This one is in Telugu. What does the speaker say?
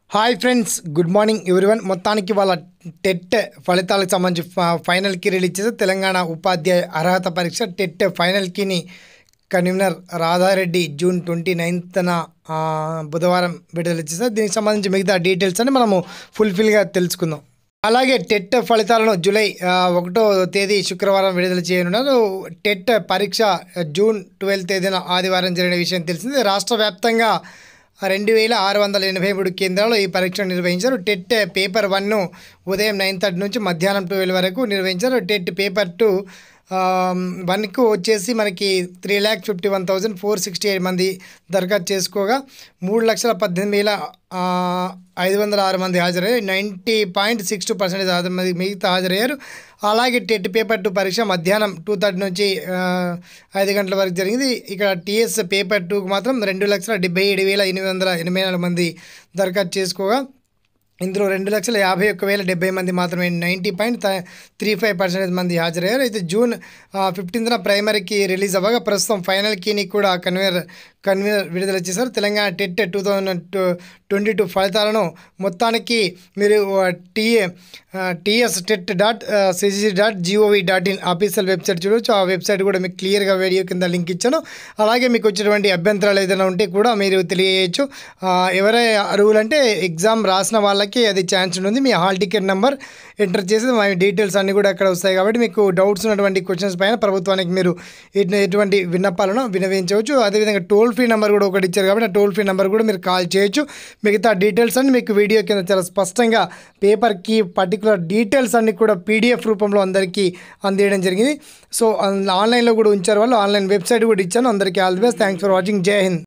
hi friends good morning everyone మొత్తానికి వాళ్ళ టెట్ ఫలితాలకు సంబంధించి ఫ- ఫైనల్కి రిలీజ్ చేసే తెలంగాణ ఉపాధ్యాయ అర్హత పరీక్ష టెట్ ఫైనల్కిని కన్వీనర్ రాధారెడ్డి జూన్ ట్వంటీ నైన్త్న బుధవారం విడుదల చేశారు దీనికి సంబంధించి మిగతా డీటెయిల్స్ అని మనము ఫుల్ఫిల్గా తెలుసుకుందాం అలాగే టెట్ ఫలితాలను జూలై ఆ, ఒకటో తేదీ శుక్రవారం విడుదల చేయనున్నారు టెట్ పరీక్ష ఆ, జూన్ ట్వెల్త్ తేదీన ఆదివారం జరిగిన విషయం తెలిసింది రాష్ట్ర వ్యాప్తంగా రెండు వేల ఆరు వందల ఎనభై మూడు కేంద్రాల్లో ఈ పరీక్ష నిర్వహించారు టెట్ పేపర్ వన్ను ఉదయం నైన్ థర్టీ నుంచి మధ్యాహ్నం ట్వెల్వ్ వరకు నిర్వహించారు టెట్ పేపర్ టూ వన్కు వచ్చేసి మనకి three lakh fifty one thousand four sixty eight మంది దరఖాస్తు చేసుకోగా మూడు లక్షల పద్దెనిమిది వేల ఆ, ఐదు వందల ఆరు మంది హాజరయ్యారు ninety point six two percentage హాజరు మంది మిగతా హాజరయ్యారు అలాగే టెట్ పేపర్ టూ పరీక్ష మధ్యాహ్నం టూ థర్టీ నుంచి ఆ, ఐదు గంటల వరకు జరిగింది ఇక్కడ టీఎస్ పేపర్ టూకు మాత్రం రెండు లక్షల డెబ్బై ఏడు వేల ఎనిమిది వందల ఎనభై నాలుగు మంది దరఖాస్తు చేసుకోగా ఇందులో రెండు లక్షల యాభై ఒక్క వేల డెబ్బై మంది మాత్రమే ninety point three five percentage మంది హాజరయ్యారు అయితే జూన్ ఫిఫ్టీన్త్న ప్రైమరీకి రిలీజ్ అవ్వగా ప్రస్తుతం ఫైనల్ కీని కూడా కన్వీనర్ కన్వీనర్ విడుదల చేశారు Telangana TET two thousand twenty two ఫలితాలను మొత్తానికి మీరు TA TS TET dot CG dot gov dot in official website చూడవచ్చు ఆ వెబ్సైట్ కూడా మీకు క్లియర్గా వీడియో కింద లింక్ ఇచ్చాను అలాగే మీకు వచ్చేటువంటి అభ్యంతరాలు ఏదైనా ఉంటే కూడా మీరు తెలియజేయచ్చు ఆ, ఎవరై అర్హులంటే ఎగ్జామ్ రాసిన వాళ్ళకి అది ఛాన్స్ ఉంటుంది మీ హాల్ టికెట్ నెంబర్ ఎంటర్ చేసి మా డీటెయిల్స్ అన్నీ కూడా అక్కడ వస్తాయి కాబట్టి మీకు డౌట్స్ ఉన్నటువంటి క్వశ్చన్స్ పైన ప్రభుత్వానికి మీరు ఎటు- ఎటువంటి విన్నపాలను వినవించవచ్చు అదేవిధంగా టోల్ ఫ్రీ నెంబర్ కూడా ఒకటి ఇచ్చారు కాబట్టి ఆ టోల్ ఫ్రీ నెంబర్ కూడా మీరు కాల్ చేయొచ్చు మిగతా డీటెయిల్స్ అన్ని మీకు వీడియో కింద చాలా స్పష్టంగా పేపర్కి పర్టికులర్ డీటెయిల్స్ అన్ని కూడా పీడిఎఫ్ రూపంలో అందరికీ అందేయడం జరిగింది సో ఆన్లైన్లో కూడా ఉంచారు వాళ్ళు ఆన్లైన్ వెబ్సైట్ కూడా ఇచ్చాను అందరికీ all the best thanks for watching Jai Hind